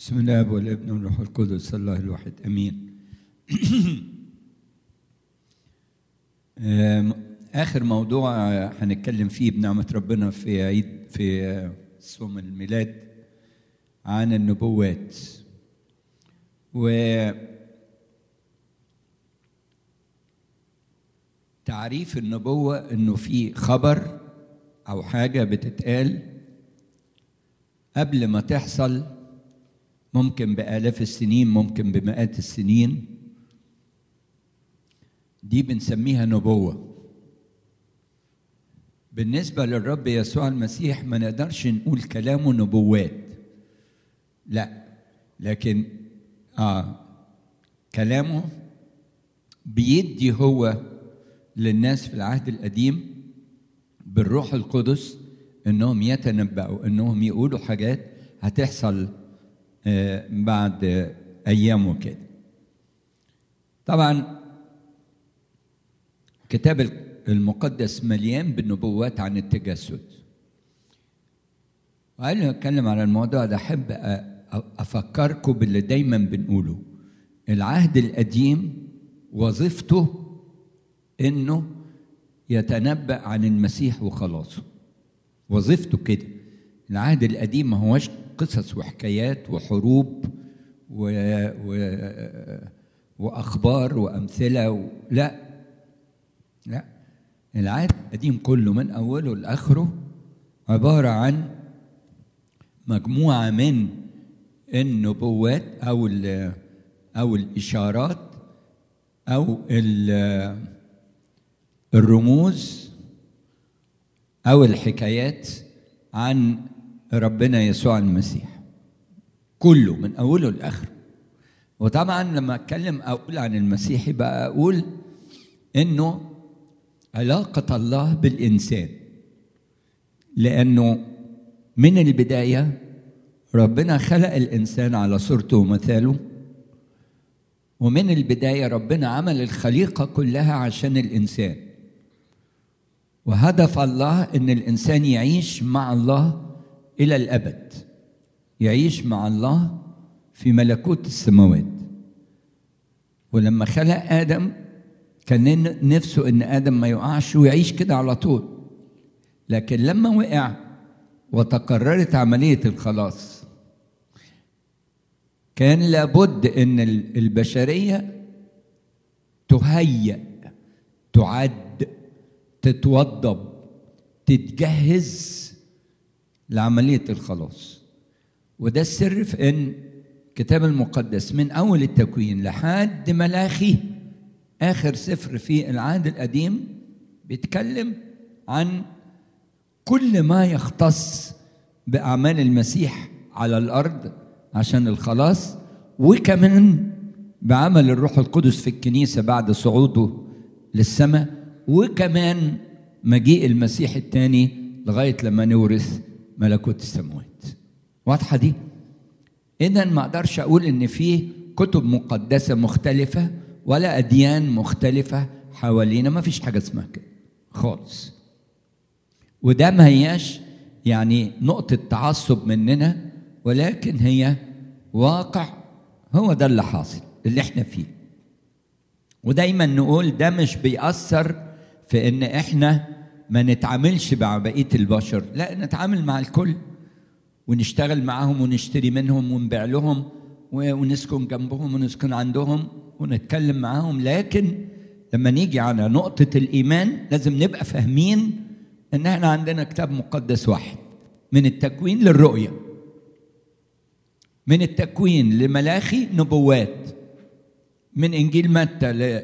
بسم الله والابن والروح القدس الله الواحد امين آم، اخر موضوع هنتكلم فيه بنعمه ربنا في عيد في صوم الميلاد عن النبوات و تعريف النبوه انه في خبر او حاجه بتتقال قبل ما تحصل ممكن بآلاف السنين ممكن بمئات السنين دي بنسميها نبوة بالنسبة للرب يسوع المسيح ما نقدرش نقول كلامه نبوات لا لكن آه كلامه بيدي هو للناس في العهد القديم بالروح القدس انهم يتنبأوا انهم يقولوا حاجات هتحصل آه، بعد آه، ايام وكده طبعا الكتاب المقدس مليان بالنبوات عن التجسد وقال لي اتكلم على الموضوع ده احب أ- أ- افكركم باللي دايما بنقوله العهد القديم وظيفته انه يتنبأ عن المسيح وخلاصه وظيفته كده العهد القديم ما هوش قصص وحكايات وحروب و... و... واخبار وامثله و... لا لا العهد القديم كله من اوله لاخره عباره عن مجموعه من النبوات او ال... او الاشارات او ال... الرموز او الحكايات عن ربنا يسوع المسيح كله من اوله لاخره وطبعا لما اتكلم اقول عن المسيح يبقى اقول انه علاقه الله بالانسان لانه من البدايه ربنا خلق الانسان على صورته ومثاله ومن البدايه ربنا عمل الخليقه كلها عشان الانسان وهدف الله ان الانسان يعيش مع الله الى الابد يعيش مع الله في ملكوت السماوات ولما خلق ادم كان نفسه ان ادم ما يقعش ويعيش كده على طول لكن لما وقع وتكررت عمليه الخلاص كان لابد ان البشريه تهيأ تعد تتوضب تتجهز لعملية الخلاص وده السر في ان الكتاب المقدس من اول التكوين لحد ملاخي اخر سفر في العهد القديم بيتكلم عن كل ما يختص باعمال المسيح على الارض عشان الخلاص وكمان بعمل الروح القدس في الكنيسه بعد صعوده للسماء وكمان مجيء المسيح الثاني لغايه لما نورث ملكوت السماوات واضحه دي اذا ما اقدرش اقول ان في كتب مقدسه مختلفه ولا اديان مختلفه حوالينا ما فيش حاجه اسمها كده خالص وده ما هياش يعني نقطه تعصب مننا ولكن هي واقع هو ده اللي حاصل اللي احنا فيه ودايما نقول ده مش بيأثر في ان احنا ما نتعاملش مع بقيه البشر لا نتعامل مع الكل ونشتغل معاهم ونشتري منهم ونبيع لهم ونسكن جنبهم ونسكن عندهم ونتكلم معاهم لكن لما نيجي على نقطة الإيمان لازم نبقى فاهمين إن إحنا عندنا كتاب مقدس واحد من التكوين للرؤية من التكوين لملاخي نبوات من إنجيل متى ل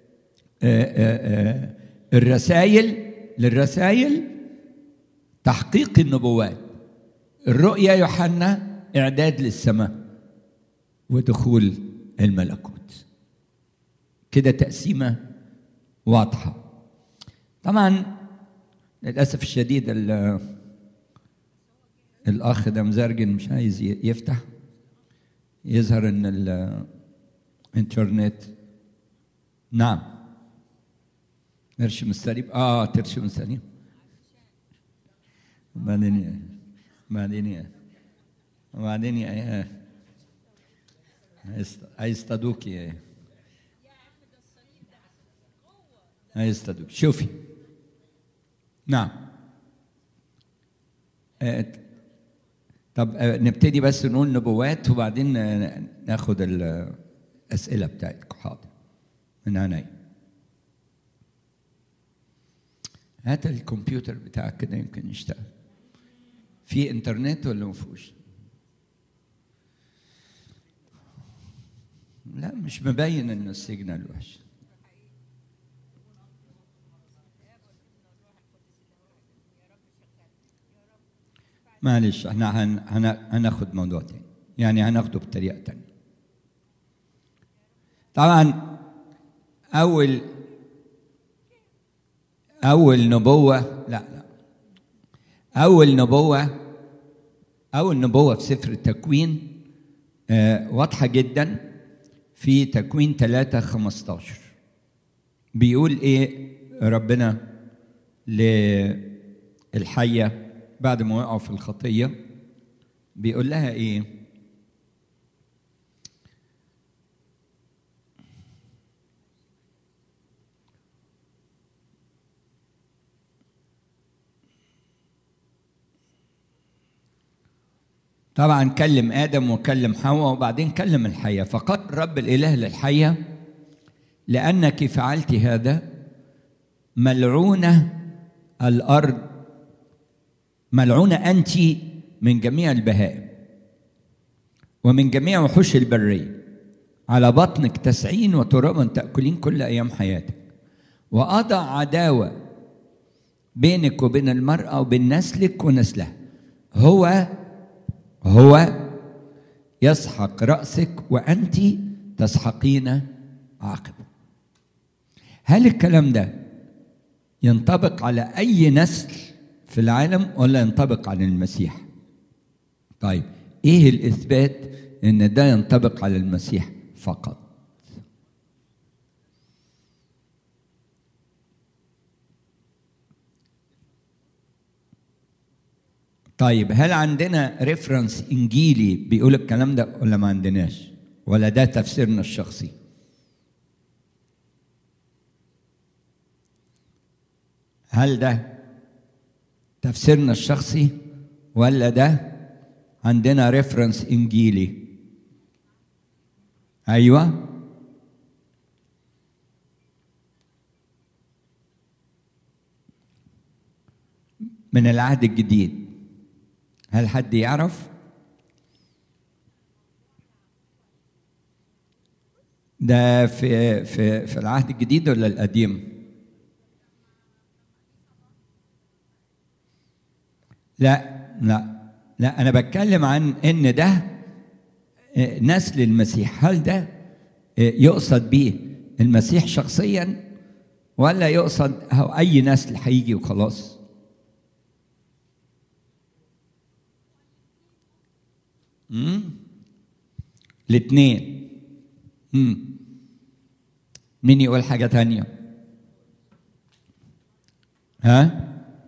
الرسائل للرسائل تحقيق النبوات الرؤيا يوحنا إعداد للسماء ودخول الملكوت كده تقسيمة واضحة طبعا للأسف الشديد الأخ ده مزرجن مش عايز يفتح يظهر إن الإنترنت نعم ترشم السليم اه ترشم السليم بعدين بعدين وبعدين يا هيصطادوكي هيصطادوك شوفي نعم آه، طب آه، نبتدي بس نقول نبوات وبعدين آه، ناخد الأسئلة بتاعتكم حاضر من عينيا هات الكمبيوتر بتاعك كده يمكن يشتغل في انترنت ولا ما فيهوش؟ لا مش مبين ان السيجنال وحش معلش احنا هن... هن... هناخد موضوع تاني يعني هناخده بطريقه تانيه طبعا اول اول نبوه لا لا اول نبوه اول نبوه في سفر التكوين آه واضحه جدا في تكوين 3 15 بيقول ايه ربنا للحيه بعد ما وقعوا في الخطيه بيقول لها ايه طبعا كلم ادم وكلم حواء وبعدين كلم الحيه فقال الرب الاله للحيه لانك فعلت هذا ملعونه الارض ملعونه انت من جميع البهائم ومن جميع وحوش البريه على بطنك تسعين وترابا تاكلين كل ايام حياتك واضع عداوه بينك وبين المراه وبين نسلك ونسلها هو هو يسحق رأسك وأنت تسحقين عاقبه هل الكلام ده ينطبق على أي نسل في العالم ولا ينطبق على المسيح طيب إيه الإثبات إن ده ينطبق على المسيح فقط طيب هل عندنا ريفرنس انجيلي بيقول الكلام ده ولا ما عندناش ولا ده تفسيرنا الشخصي هل ده تفسيرنا الشخصي ولا ده عندنا ريفرنس انجيلي ايوه من العهد الجديد هل حد يعرف ده في في في العهد الجديد ولا القديم لا لا لا انا بتكلم عن ان ده نسل المسيح هل ده يقصد به المسيح شخصيا ولا يقصد اي نسل هيجي وخلاص امم الاثنين امم مين يقول حاجة تانية ها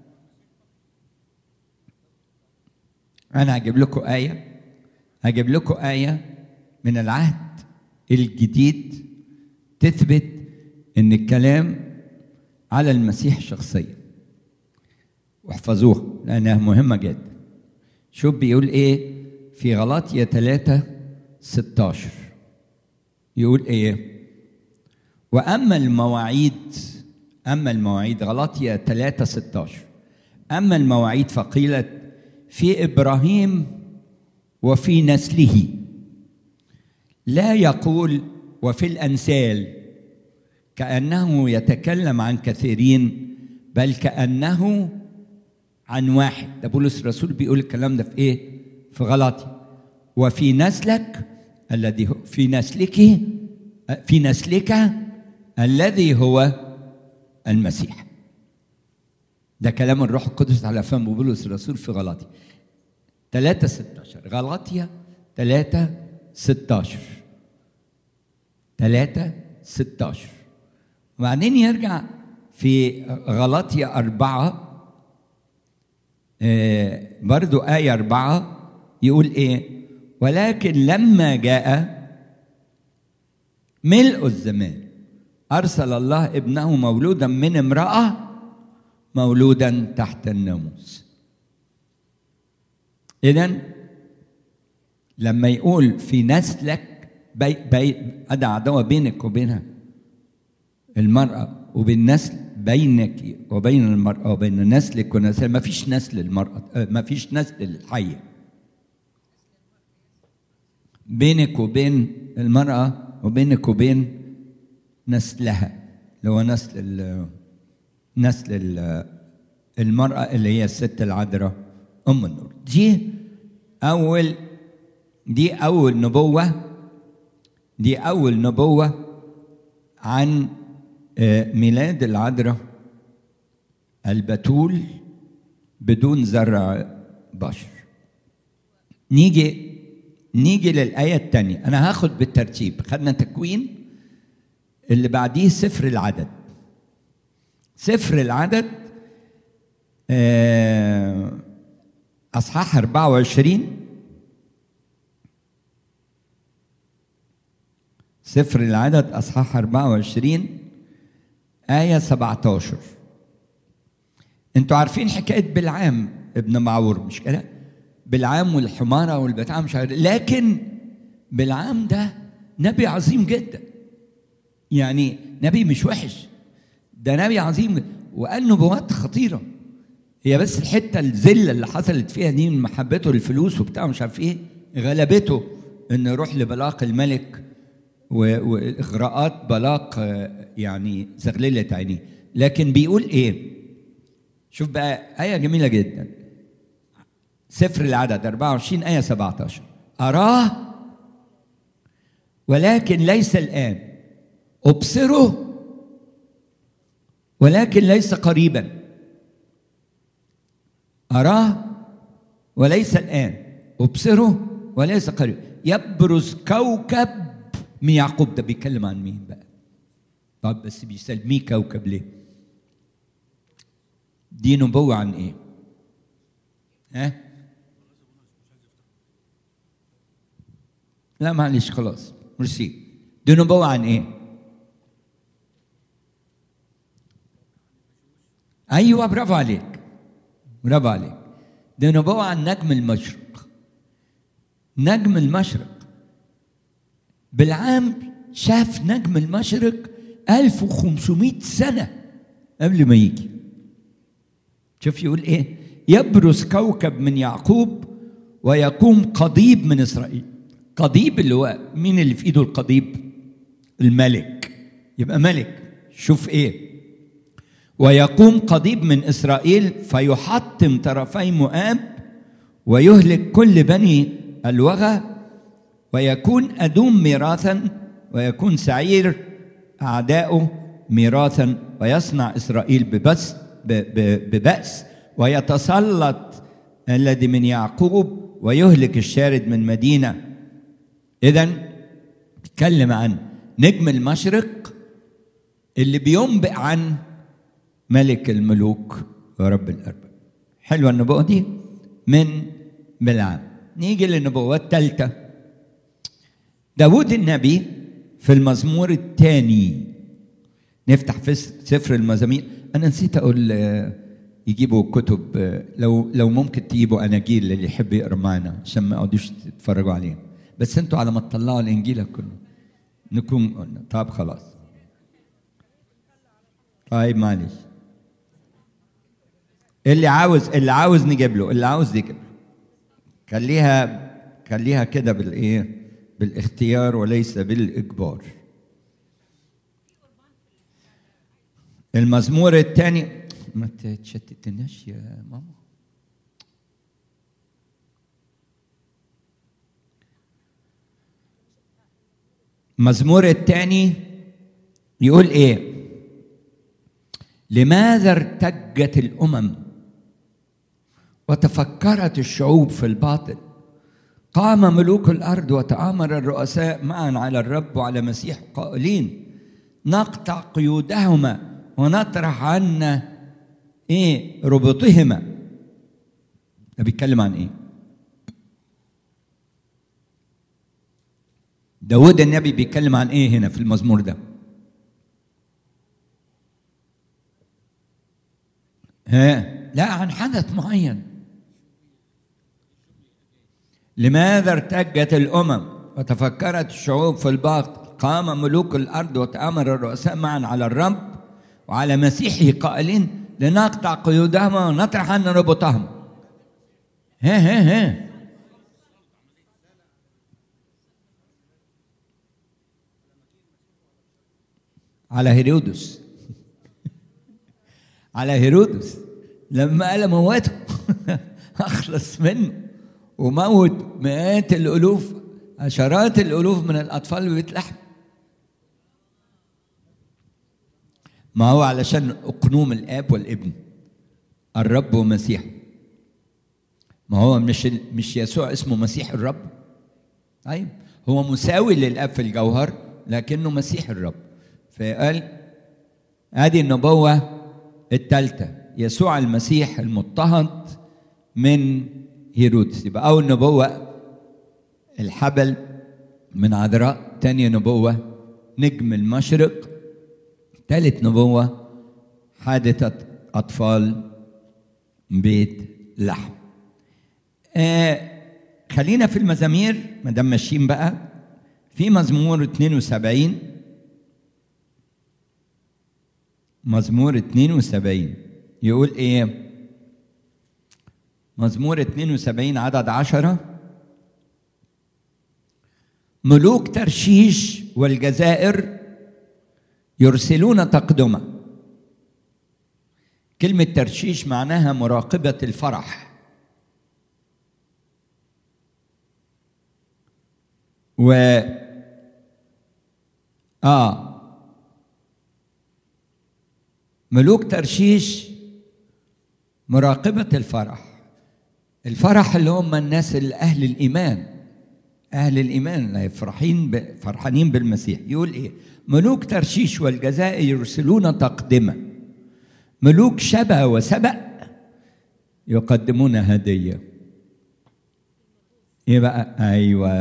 أنا هجيب لكم آية هجيب لكم آية من العهد الجديد تثبت إن الكلام على المسيح شخصيا واحفظوها لأنها مهمة جدا شوف بيقول إيه في غلاطية 3 16 يقول ايه واما المواعيد اما المواعيد غلاطية 3 16 اما المواعيد فقيلت في ابراهيم وفي نسله لا يقول وفي الانسال كانه يتكلم عن كثيرين بل كانه عن واحد ده بولس الرسول بيقول الكلام ده في ايه في غلطي وفي نسلك الذي هو في نسلك في نسلك الذي هو المسيح ده كلام الروح القدس على فم بولس الرسول في غلاطي 3 16 غلاطيا 3 16 3 16 وبعدين يرجع في غلاطيا أربعة آه برضو آية أربعة يقول إيه ولكن لما جاء ملء الزمان أرسل الله ابنه مولودا من امرأة مولودا تحت الناموس إذا لما يقول في نسلك بي بي أدى عداوة بينك وبينها المرأة وبين نسل بينك وبين المرأة وبين نسلك ونسل ما فيش نسل المرأة ما فيش نسل الحية بينك وبين المرأة وبينك وبين نسلها اللي هو نسل ال نسل ال المرأة اللي هي الست العذراء أم النور دي أول دي أول نبوة دي أول نبوة عن ميلاد العذراء البتول بدون زرع بشر نيجي نيجي للآية الثانية أنا هاخد بالترتيب خدنا تكوين اللي بعديه سفر العدد سفر العدد أصحاح 24 سفر العدد أصحاح 24 آية 17 أنتوا عارفين حكاية بلعام ابن معور مش كده؟ بلعام والحمارة والبتاع مش عارف لكن بلعام ده نبي عظيم جدا يعني نبي مش وحش ده نبي عظيم وقال نبوات خطيرة هي بس الحتة الذلة اللي حصلت فيها دي من محبته للفلوس وبتاع مش عارف ايه غلبته انه يروح لبلاق الملك واغراءات بلاق يعني زغللت عينيه لكن بيقول ايه شوف بقى آية جميلة جدا سفر العدد 24 آية 17 أراه ولكن ليس الآن أبصره ولكن ليس قريبا أراه وليس الآن أبصره وليس قريبا يبرز كوكب من يعقوب ده بيتكلم عن مين بقى طب بس بيسميه كوكب ليه دي نبوة عن ايه ها لا معلش خلاص ميرسي دي نبوة عن ايه ايوه برافو عليك برافو عليك دي نبوة عن نجم المشرق نجم المشرق بالعام شاف نجم المشرق 1500 سنة قبل ما يجي شوف يقول ايه يبرز كوكب من يعقوب ويقوم قضيب من اسرائيل قضيب اللي هو مين اللي في ايده القضيب الملك يبقى ملك شوف ايه ويقوم قضيب من اسرائيل فيحطم طرفي مؤاب ويهلك كل بني الوغى ويكون ادوم ميراثا ويكون سعير اعداؤه ميراثا ويصنع اسرائيل ببس ببأس ويتسلط الذي من يعقوب ويهلك الشارد من مدينة إذا تكلم عن نجم المشرق اللي بينبئ عن ملك الملوك ورب الأرباب حلوة النبوة دي من بلعام نيجي للنبوة الثالثة داود النبي في المزمور الثاني نفتح في سفر المزامير انا نسيت اقول يجيبوا كتب لو لو ممكن تجيبوا اناجيل اللي يحب يقرا معنا عشان ما يقعدوش تتفرجوا عليهم بس انتوا على ما تطلعوا الانجيل كله نكون قلنا طب خلاص طيب معلش اللي عاوز اللي عاوز نجيب له اللي عاوز يجيب له خليها خليها كده بالايه بالاختيار وليس بالاجبار المزمور الثاني ما تشتتناش يا ماما المزمور الثاني يقول ايه لماذا ارتجت الامم وتفكرت الشعوب في الباطل قام ملوك الارض وتآمر الرؤساء معا على الرب وعلى مسيح قائلين نقطع قيودهما ونطرح عنا ايه ربطهما ده بيتكلم عن ايه داود النبي بيتكلم عن ايه هنا في المزمور ده ها لا عن حدث معين لماذا ارتجت الامم وتفكرت الشعوب في الباطل قام ملوك الارض وتامر الرؤساء معا على الرب وعلى مسيحه قائلين لنقطع قيودهم ونطرح عنا ربطهم ها ها ها على هيرودس على هيرودس لما قال موته اخلص منه وموت مئات الالوف عشرات الالوف من الاطفال ببيت لحم ما هو علشان اقنوم الاب والابن الرب ومسيح ما هو مش مش يسوع اسمه مسيح الرب طيب هو مساوي للاب في الجوهر لكنه مسيح الرب فقال هذه النبوه الثالثه يسوع المسيح المضطهد من هيرودس يبقى اول نبوه الحبل من عذراء تانية نبوه نجم المشرق ثالث نبوه حادثه اطفال بيت لحم آه خلينا في المزامير ما دام ماشيين بقى في مزمور 72 مزمور 72 يقول ايه مزمور 72 عدد عشرة ملوك ترشيش والجزائر يرسلون تقدمة كلمة ترشيش معناها مراقبة الفرح و آه ملوك ترشيش مراقبة الفرح الفرح اللي هم الناس اللي أهل الإيمان أهل الإيمان اللي فرحين ب... فرحانين بالمسيح يقول إيه ملوك ترشيش والجزائر يرسلون تقدمة ملوك شبا وسبأ يقدمون هدية إيه بقى أيوة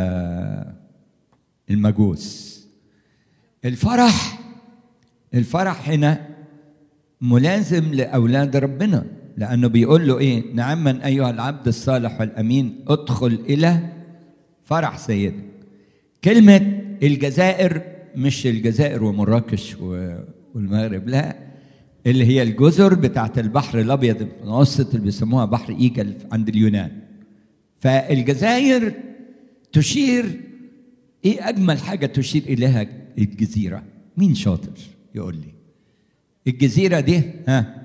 المجوس الفرح الفرح هنا ملازم لأولاد ربنا لأنه بيقول له إيه نعما أيها العبد الصالح والأمين ادخل إلى فرح سيدك كلمة الجزائر مش الجزائر ومراكش والمغرب لا اللي هي الجزر بتاعت البحر الأبيض المتوسط اللي بيسموها بحر إيجل عند اليونان فالجزائر تشير إيه أجمل حاجة تشير إليها الجزيرة مين شاطر يقول لي الجزيرة دي ها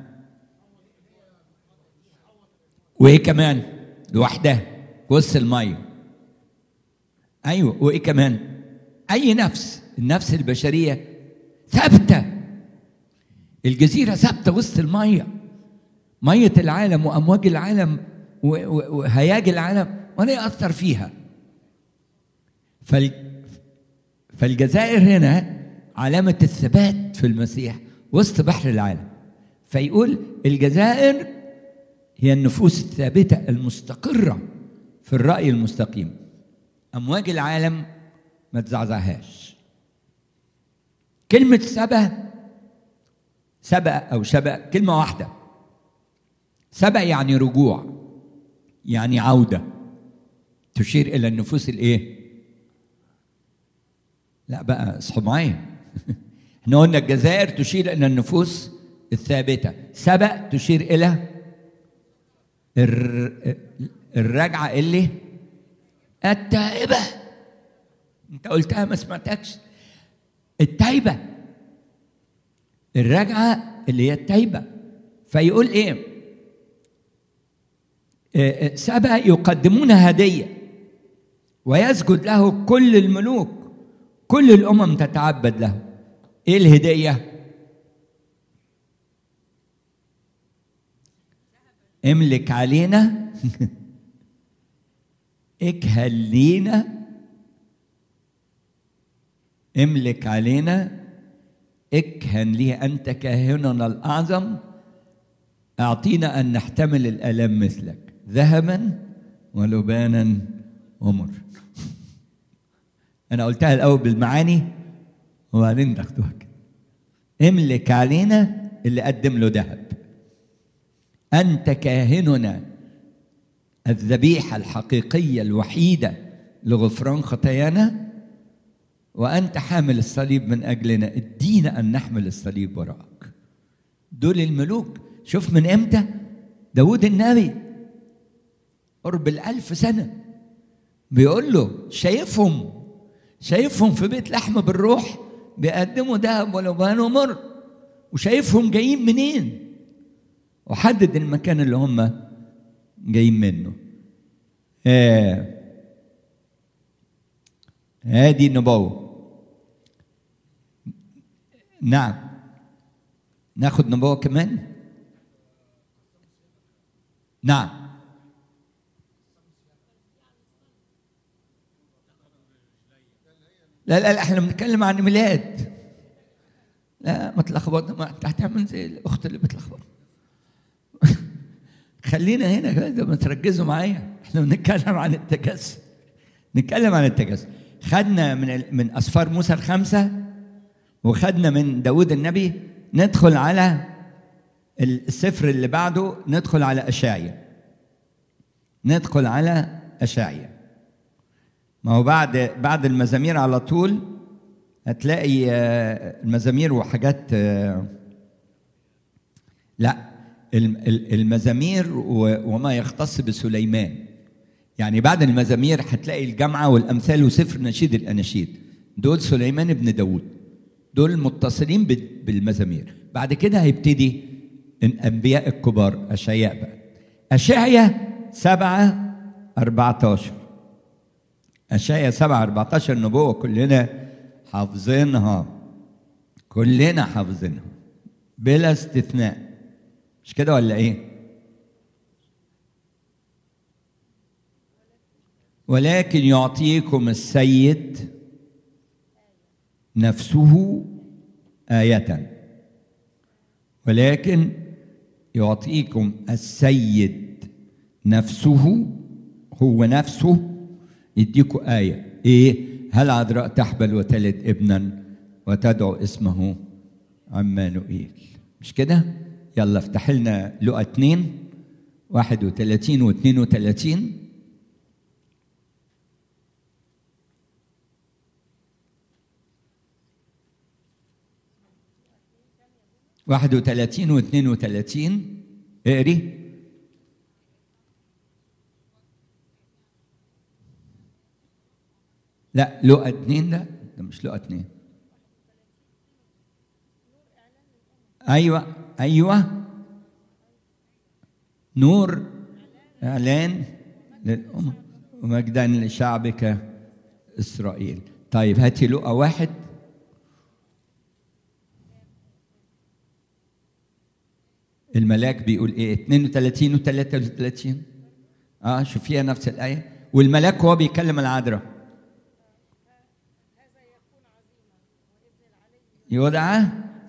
وايه كمان لوحدها وسط الميه ايوه وايه كمان اي نفس النفس البشريه ثابته الجزيره ثابته وسط الميه ميه العالم وامواج العالم وهياج العالم ولا ياثر فيها فال فالجزائر هنا علامه الثبات في المسيح وسط بحر العالم فيقول الجزائر هي النفوس الثابتة المستقرة في الرأي المستقيم أمواج العالم ما تزعزعهاش كلمة سبأ سبأ أو شبأ كلمة واحدة سبأ يعني رجوع يعني عودة تشير إلى النفوس الإيه؟ لا بقى اصحوا معايا احنا قلنا الجزائر تشير إلى النفوس الثابتة سبأ تشير إلى الرجعة اللي التائبة انت قلتها ما سمعتكش التايبة الرجعة اللي هي التايبة فيقول ايه سبأ يقدمون هدية ويسجد له كل الملوك كل الأمم تتعبد له ايه الهدية املك علينا اكهل لينا املك علينا اكهن لي انت كاهننا الاعظم اعطينا ان نحتمل الالام مثلك ذهبا ولبانا ومر انا قلتها الاول بالمعاني وبعدين تاخدوها كده املك علينا اللي قدم له ذهب انت كاهننا الذبيحه الحقيقيه الوحيده لغفران خطايانا وانت حامل الصليب من اجلنا ادينا ان نحمل الصليب وراءك دول الملوك شوف من امتى داود النبي قرب الألف سنة بيقول له شايفهم شايفهم في بيت لحم بالروح بيقدموا ذهب ولبان ومر وشايفهم جايين منين وحدد المكان اللي هم جايين منه آه. هذه النبوة نعم ناخد نبوة كمان نعم لا لا لا احنا بنتكلم عن ميلاد لا ما تلخبط ما انت هتعمل زي الاخت اللي بتلخبط خلينا هنا كده ما تركزوا معايا احنا بنتكلم عن التجسد نتكلم عن التجسد خدنا من ال- من اسفار موسى الخمسه وخدنا من داود النبي ندخل على السفر اللي بعده ندخل على اشعيا ندخل على اشعيا ما هو بعد بعد المزامير على طول هتلاقي آه، المزامير وحاجات آه، لا الم- ال- المزامير و- وما يختص بسليمان يعني بعد المزامير هتلاقي الجامعة والأمثال وسفر نشيد الأناشيد دول سليمان بن داود دول متصلين بال- بالمزامير بعد كده هيبتدي الأنبياء الكبار أشعياء بقى أشعيا سبعة أربعة عشر أشعيا سبعة أربعة عشر نبوة كلنا حافظينها كلنا حافظينها بلا استثناء مش كده ولا ايه ولكن يعطيكم السيد نفسه آية ولكن يعطيكم السيد نفسه هو نفسه يديكم آية إيه هل عذراء تحبل وتلد ابنا وتدعو اسمه عمانوئيل مش كده يلا افتح لنا لقى 2 31 و 32 31 و 32 اقري لا لقى اتنين ده ده مش لقى اتنين ايوه ايوه نور اعلان للامم ومجدا لشعبك اسرائيل طيب هاتي لقى واحد الملاك بيقول ايه 32 و 33 اه شوفيها نفس الايه والملاك هو بيكلم العذراء يدعى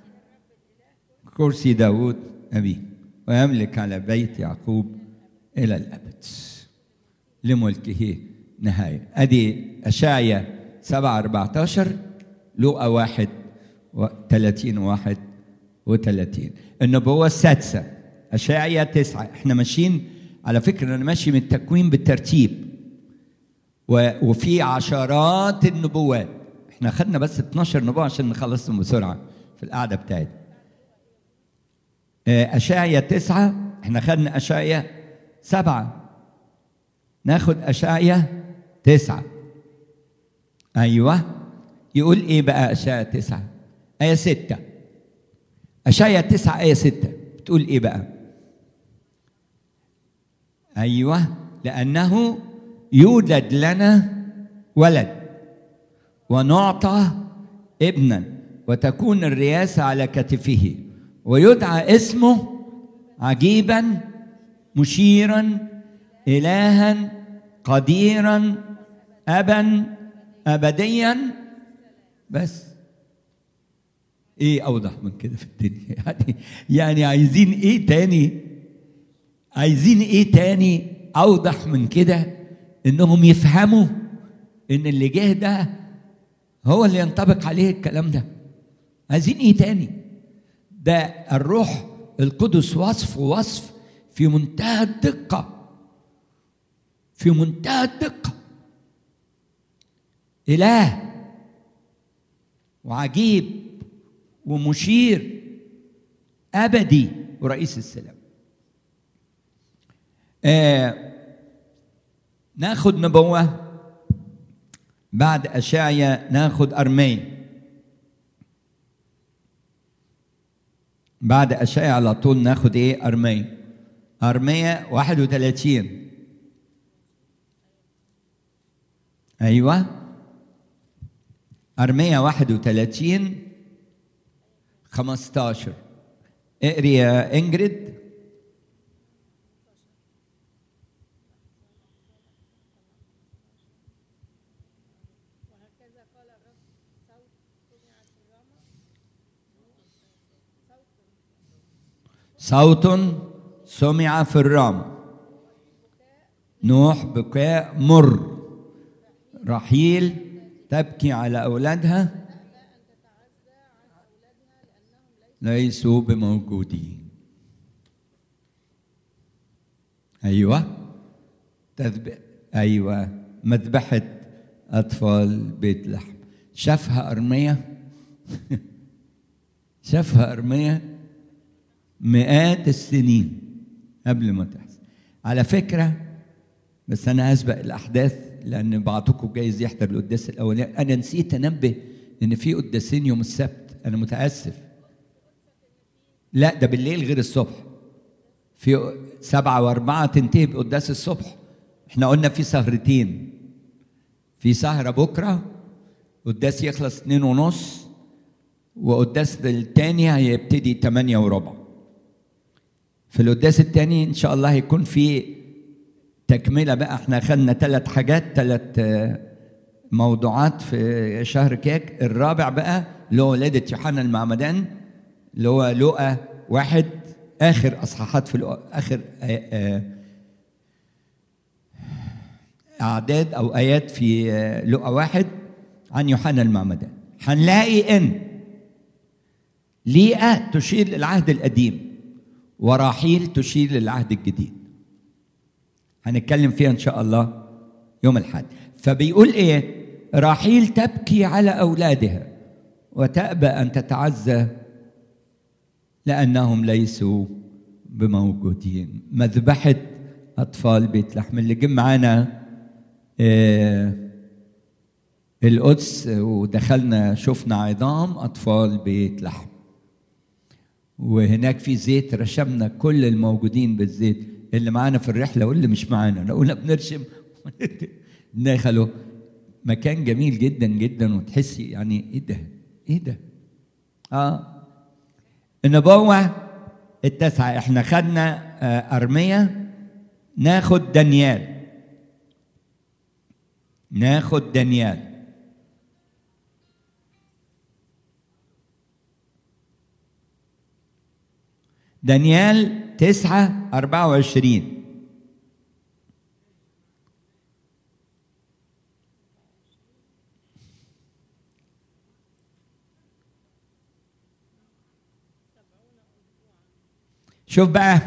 كرسي داود أبيه ويملك على بيت يعقوب إلى الأبد لملكه نهاية أدي أشعيا 7 14 لوقا 1 30 واحد وثلاثين النبوة السادسة أشعيا تسعة احنا ماشيين على فكرة أنا ماشي من التكوين بالترتيب و- وفي عشرات النبوات احنا خدنا بس 12 نبوة عشان نخلصهم بسرعة في القعدة بتاعتنا آه، أشعيا تسعة احنا خدنا أشعيا سبعة ناخد أشعيا تسعة أيوة يقول إيه بقى أشعيا تسعة آية ستة أشعيا تسعة آية ستة بتقول إيه بقى أيوة لأنه يولد لنا ولد ونعطى ابنا وتكون الرياسة على كتفه ويدعى اسمه عجيبا مشيرا إلها قديرا أبا أبديا بس ايه اوضح من كده في الدنيا يعني يعني عايزين ايه تاني عايزين ايه تاني اوضح من كده انهم يفهموا ان اللي جه ده هو اللي ينطبق عليه الكلام ده عايزين ايه تاني ده الروح القدس وصف وصف في منتهى الدقة في منتهى الدقة إله وعجيب ومشير أبدي ورئيس السلام آه ناخد نبوة بعد أشعيا ناخد أرمين بعد أشعيا على طول ناخد إيه أرمين أرمية 31 أيوة أرمية 31 15 اقري يا إنجريد وهكذا قال الرب صوت سمع في الرمى صوت صوت سمع في الرام نوح بكاء مر رحيل تبكي على أولادها ليسوا بموجودين أيوة تذب... أيوة مذبحة أطفال بيت لحم شافها أرمية شافها أرمية مئات السنين قبل ما تحصل على فكرة بس أنا أسبق الأحداث لأن بعضكم جايز يحضر القداس الأولاني أنا نسيت أنبه إن في قداسين يوم السبت أنا متأسف لا ده بالليل غير الصبح في سبعة وأربعة تنتهي بقداس الصبح احنا قلنا في سهرتين في سهرة بكرة قداس يخلص اتنين ونص وقداس التاني هيبتدي تمانية وربع في القداس التاني ان شاء الله هيكون في تكمله بقى احنا خدنا ثلاث حاجات ثلاث موضوعات في شهر كيك الرابع بقى اللي هو ولاده يوحنا المعمدان اللي هو لقى واحد اخر اصحاحات في لقى اخر آه، آه، اعداد او ايات في آه، لقى واحد عن يوحنا المعمدان هنلاقي ان ليئة تشير للعهد القديم وراحيل تشير للعهد الجديد هنتكلم فيها ان شاء الله يوم الاحد فبيقول ايه راحيل تبكي على اولادها وتأبى ان تتعزى لانهم ليسوا بموجودين مذبحة اطفال بيت لحم اللي جه معانا آه القدس ودخلنا شفنا عظام اطفال بيت لحم وهناك في زيت رشمنا كل الموجودين بالزيت اللي معانا في الرحله واللي مش معانا لو قلنا بنرشم دخلوا مكان جميل جدا جدا وتحسي يعني ايه ده ايه ده اه النبوة التاسعة احنا خدنا آه أرمية ناخد دانيال ناخد دانيال دانيال تسعة أربعة وعشرين شوف بقى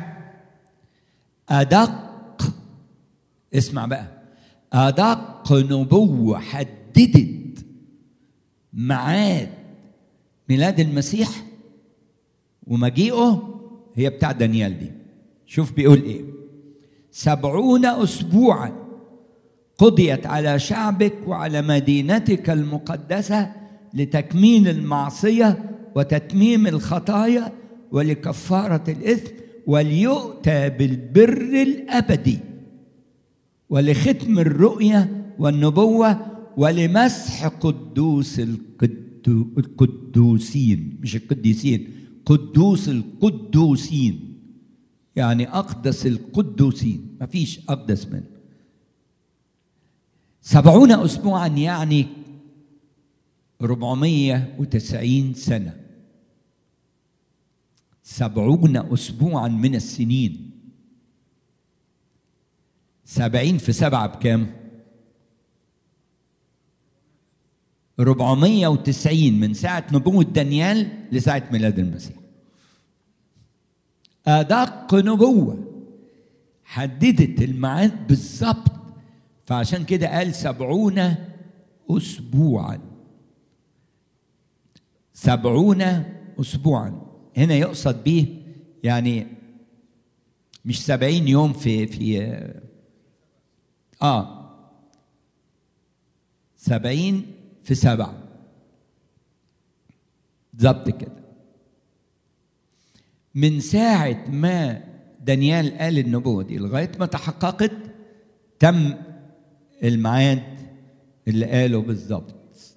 أدق اسمع بقى أدق نبوة حددت ميعاد ميلاد المسيح ومجيئه هي بتاع دانيال دي شوف بيقول ايه سبعون أسبوعا قضيت على شعبك وعلى مدينتك المقدسة لتكمين المعصية وتتميم الخطايا ولكفارة الإثم وليؤتى بالبر الأبدي ولختم الرؤية والنبوة ولمسح قدوس القدو القدوسين مش القديسين قدوس القدوسين يعني أقدس القدوسين ما فيش أقدس منه سبعون أسبوعا يعني 490 سنة سبعون أسبوعا من السنين سبعين في سبعة بكام 490 من ساعة نبوة دانيال لساعة ميلاد المسيح أدق نبوة حددت الميعاد بالظبط فعشان كده قال سبعون أسبوعا سبعون أسبوعا هنا يقصد به يعني مش سبعين يوم في في آه سبعين في سبعة بالظبط كده من ساعة ما دانيال قال النبوة دي لغاية ما تحققت تم الميعاد اللي قاله بالظبط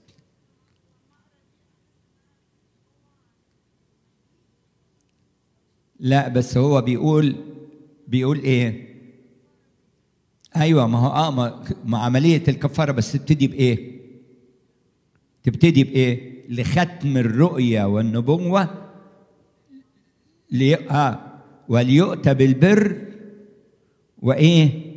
لا بس هو بيقول بيقول ايه ايوه ما هو اه ما, ما عمليه الكفاره بس تبتدي بايه تبتدي بايه لختم الرؤيا والنبوه لي... آه وليؤتى بالبر وايه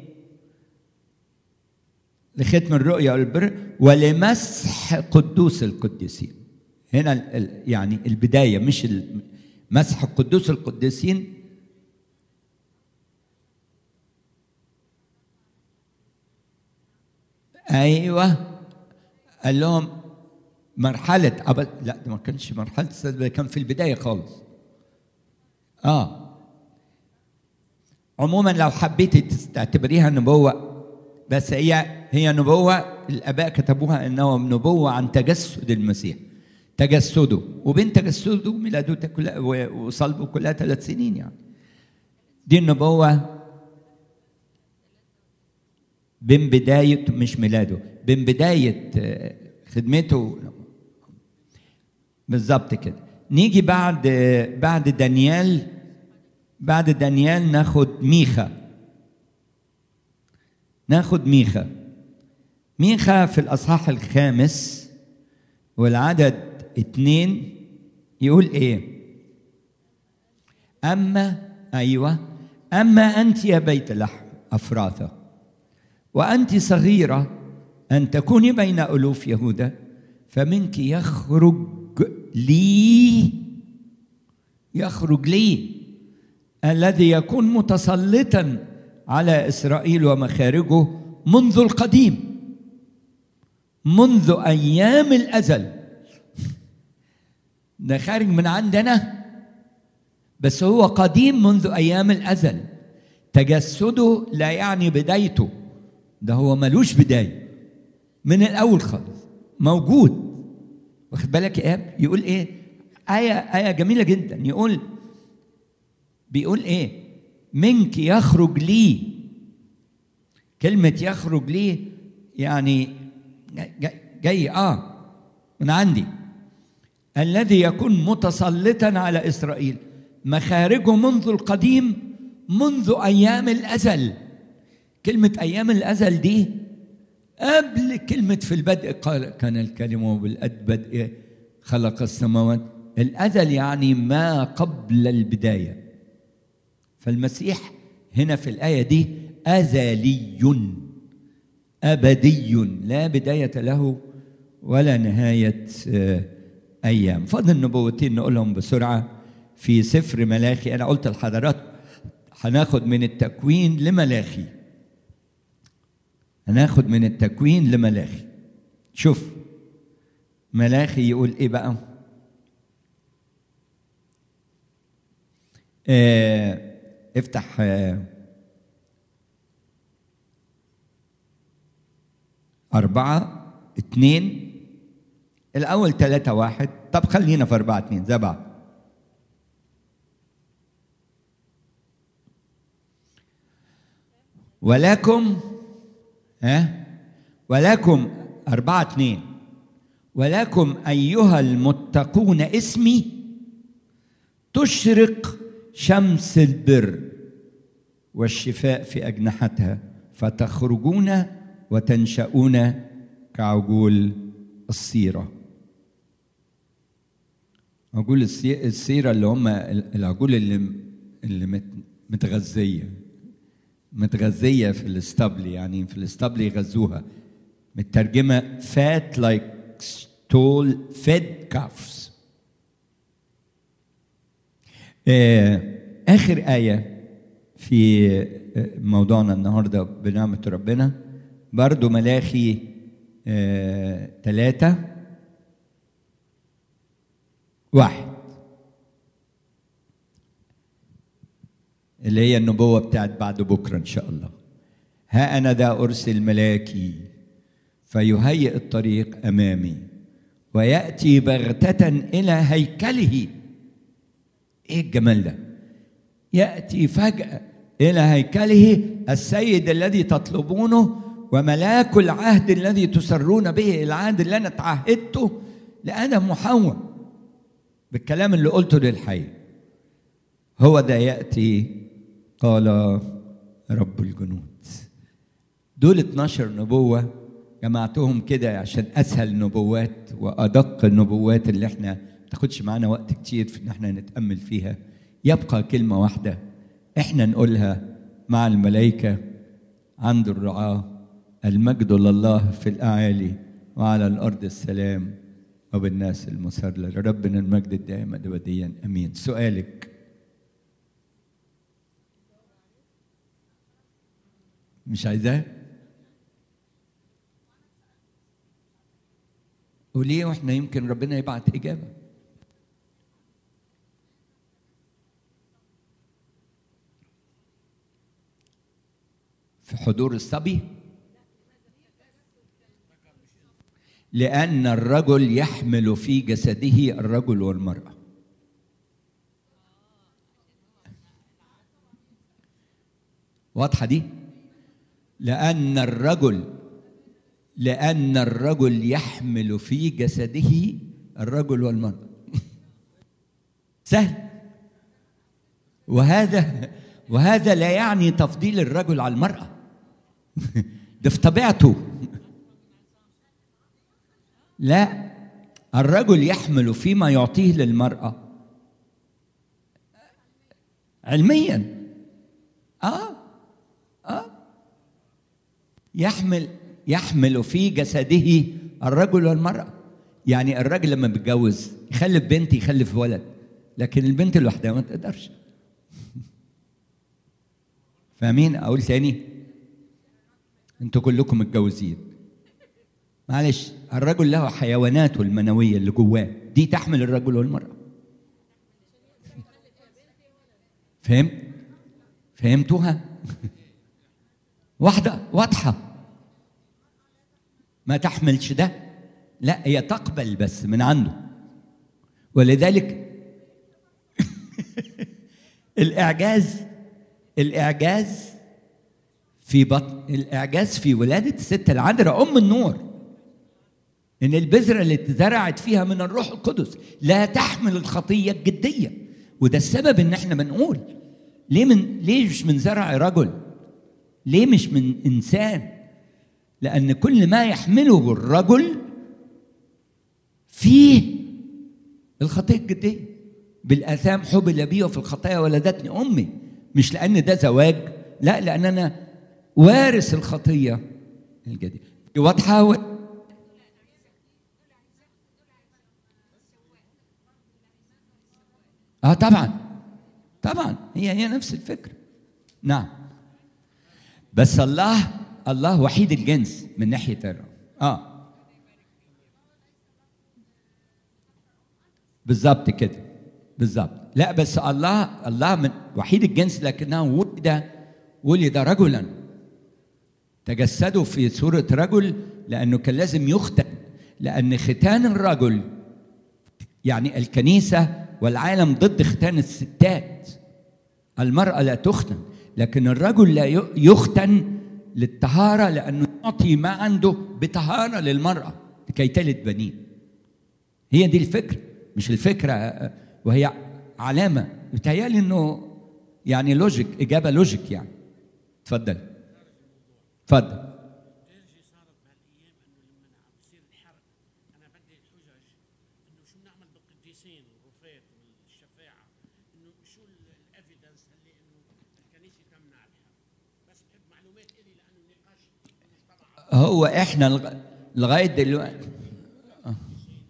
لختم الرؤيا والبر ولمسح قدوس القديسين هنا ال... ال... يعني البدايه مش ال... مسح قدوس القديسين ايوه قال لهم مرحلة أبد لا ده ما كانش مرحلة ده كان في البداية خالص اه عموما لو حبيتي تعتبريها نبوة بس هي هي نبوة الآباء كتبوها إنها نبوة عن تجسد المسيح تجسده وبين تجسده وميلاده كلها وصلبه كلها ثلاث سنين يعني دي النبوة بين بداية مش ميلاده بين بداية خدمته بالظبط كده نيجي بعد بعد دانيال بعد دانيال ناخد ميخا ناخد ميخا ميخا في الأصحاح الخامس والعدد اتنين يقول ايه أما أيوة أما أنت يا بيت لحم أفراثة وأنت صغيرة أن تكوني بين ألوف يهوذا فمنك يخرج لي يخرج لي الذي يكون متسلطا على إسرائيل ومخارجه منذ القديم منذ أيام الأزل ده خارج من عندنا بس هو قديم منذ أيام الأزل تجسده لا يعني بدايته ده هو ملوش بداية من الأول خالص موجود واخد بالك يا اب يقول ايه آية آية جميلة جدا يقول بيقول ايه منك يخرج لي كلمة يخرج لي يعني جاي, جاي اه من عندي الذي يكون متسلطا على اسرائيل مخارجه منذ القديم منذ ايام الازل كلمة ايام الازل دي قبل كلمة في البدء قال كان الكلمة بالبدء خلق السماوات الأزل يعني ما قبل البداية فالمسيح هنا في الآية دي أزلي أبدي لا بداية له ولا نهاية أيام فضل النبوتين نقولهم بسرعة في سفر ملاخي أنا قلت لحضرات هناخد من التكوين لملاخي هناخد من التكوين لملاخي شوف ملاخي يقول ايه بقى آه افتح آه أربعة اتنين الأول ثلاثة واحد طب خلينا في أربعة اتنين زي بعض ولكم ها ولكم أربعة اثنين ولكم أيها المتقون اسمي تشرق شمس البر والشفاء في أجنحتها فتخرجون وتنشؤون كعجول الصيرة عجول السيرة اللي هم العجول اللي اللي متغذية متغذية في الاسطبل يعني في الاسطبل يغذوها مترجمة فات لايك stole fed calves آه، آخر آية في آه، موضوعنا النهاردة بنعمة ربنا برضو ملاخي ثلاثة واحد اللي هي النبوة بتاعت بعد بكرة إن شاء الله ها أنا ذا أرسل ملاكي فيهيئ الطريق أمامي ويأتي بغتة إلى هيكله إيه الجمال ده يأتي فجأة إلى هيكله السيد الذي تطلبونه وملاك العهد الذي تسرون به العهد اللي أنا تعهدته لآدم وحواء بالكلام اللي قلته للحي هو ده يأتي قال رب الجنود دول 12 نبوة جمعتهم كده عشان أسهل النبوات وأدق النبوات اللي احنا ما تاخدش معانا وقت كتير في إن احنا نتأمل فيها يبقى كلمة واحدة احنا نقولها مع الملائكة عند الرعاة المجد لله في الأعالي وعلى الأرض السلام وبالناس المسرة لربنا المجد الدائم أبديا أمين سؤالك مش عايزاه وليه واحنا يمكن ربنا يبعت إجابة في حضور الصبي لأن الرجل يحمل في جسده الرجل والمرأة واضحة دي؟ لأن الرجل لأن الرجل يحمل في جسده الرجل والمرأة سهل وهذا وهذا لا يعني تفضيل الرجل على المرأة ده في طبيعته لا الرجل يحمل فيما يعطيه للمرأة علميا اه اه يحمل يحمل في جسده الرجل والمرأة يعني الراجل لما بيتجوز يخلف بنت يخلف ولد لكن البنت لوحدها ما تقدرش فاهمين اقول تاني انتوا كلكم متجوزين معلش الرجل له حيواناته المنوية اللي جواه دي تحمل الرجل والمرأة فهمت فهمتوها واحدة واضحة ما تحملش ده لا هي تقبل بس من عنده ولذلك الإعجاز الإعجاز في بطن الإعجاز في ولادة الست العذراء أم النور إن البذرة اللي اتزرعت فيها من الروح القدس لا تحمل الخطية الجدية وده السبب إن إحنا بنقول ليه من ليه مش من زرع رجل؟ ليه مش من إنسان؟ لأن كل ما يحمله الرجل فيه الخطية الجدية بالآثام حبل بي وفي الخطايا ولدتني أمي مش لأن ده زواج لا لأن أنا وارث الخطية الجديدة واضحة و... اه طبعا طبعا هي هي نفس الفكرة نعم بس الله الله وحيد الجنس من ناحية الرب اه بالظبط كده بالظبط لا بس الله الله من وحيد الجنس لكنه ولد ولد رجلا تجسدوا في صورة رجل لأنه كان لازم يختن لأن ختان الرجل يعني الكنيسة والعالم ضد ختان الستات المرأة لا تختن لكن الرجل لا يختن للطهارة لأنه يعطي ما عنده بطهارة للمرأة لكي تلد بنين هي دي الفكرة مش الفكرة وهي علامة بتهيألي إنه يعني لوجيك إجابة لوجيك يعني اتفضل اتفضل ترجي صارت بهالايام انه لما عم بصير الحرق انا بدي الحجج انه شو بنعمل بالقديسين والرفات والشفاعه انه شو الافيدنس اللي انه الكنيسه تمنع الحرق بس بحب معلومات الي لانه النقاش مش طبعا هو احنا لغ- لغايه دلوقتي آه.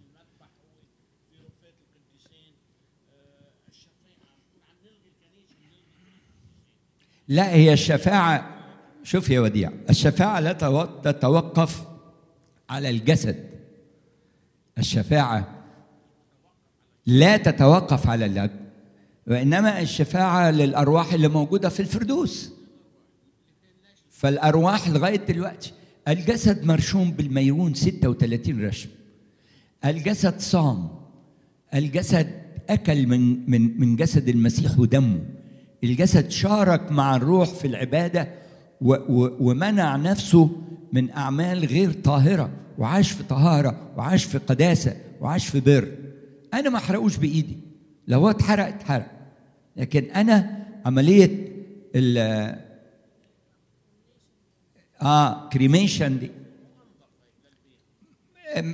لا هي الشفاعة شوف يا وديع الشفاعة لا تو- تتوقف على الجسد الشفاعة لا تتوقف على اللب وإنما الشفاعة للأرواح اللي موجودة في الفردوس فالأرواح لغاية دلوقتي الجسد مرشوم بالميرون 36 رشم الجسد صام الجسد أكل من من من جسد المسيح ودمه الجسد شارك مع الروح في العبادة و و ومنع نفسه من أعمال غير طاهرة وعاش في طهارة وعاش في قداسة وعاش في بر أنا ما أحرقوش بإيدي لو هو اتحرق اتحرق لكن أنا عملية ال اه كريميشن دي أم-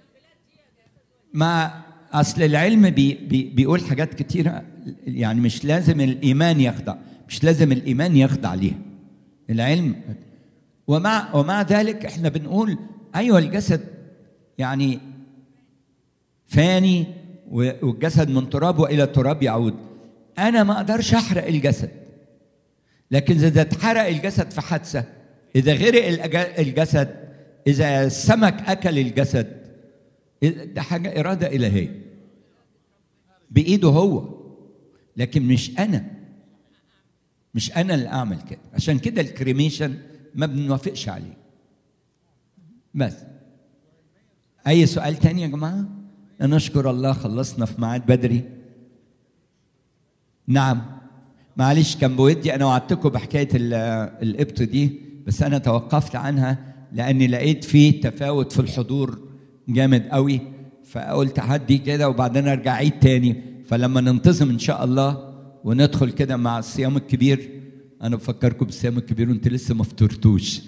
ما اصل العلم بي بي بيقول حاجات كتيره يعني مش لازم الايمان يخضع مش لازم الايمان يخضع ليها العلم ومع ومع ذلك احنا بنقول ايوه الجسد يعني فاني و- والجسد من تراب والى التراب يعود انا ما اقدرش احرق الجسد لكن اذا اتحرق الجسد في حادثه اذا غرق الأج- الجسد اذا السمك اكل الجسد إذا- ده حاجه اراده الهيه بايده هو لكن مش انا مش انا اللي اعمل كده عشان كده الكريميشن ما بنوافقش عليه بس اي سؤال تاني يا جماعه نشكر الله خلصنا في ميعاد بدري نعم معلش كان بودي انا وعدتكم بحكايه ال- القبط دي بس انا توقفت عنها لاني لقيت فيه تفاوت في الحضور جامد قوي فقلت هدي كده وبعدين ارجع عيد تاني فلما ننتظم ان شاء الله وندخل كده مع الصيام الكبير انا بفكركم بالصيام الكبير وانت لسه ما فطرتوش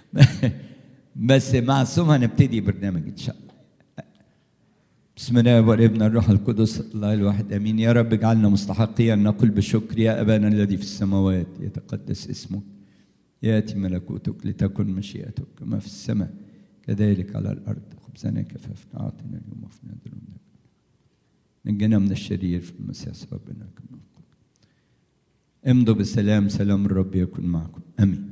بس مع الصوم هنبتدي برنامج ان شاء الله بسم الله والابن الروح القدس الله الواحد امين يا رب اجعلنا مستحقين ان نقول بشكر يا ابانا الذي في السماوات يتقدس اسمك ياتي ملكوتك لتكن مشيئتك كما في السماء كذلك على الارض خبزنا كفافنا اعطنا اليوم وفنا ذنوبنا نجنا من الشرير في المسيح ربنا كما نقول امضوا بالسلام سلام الرب يكن معكم امين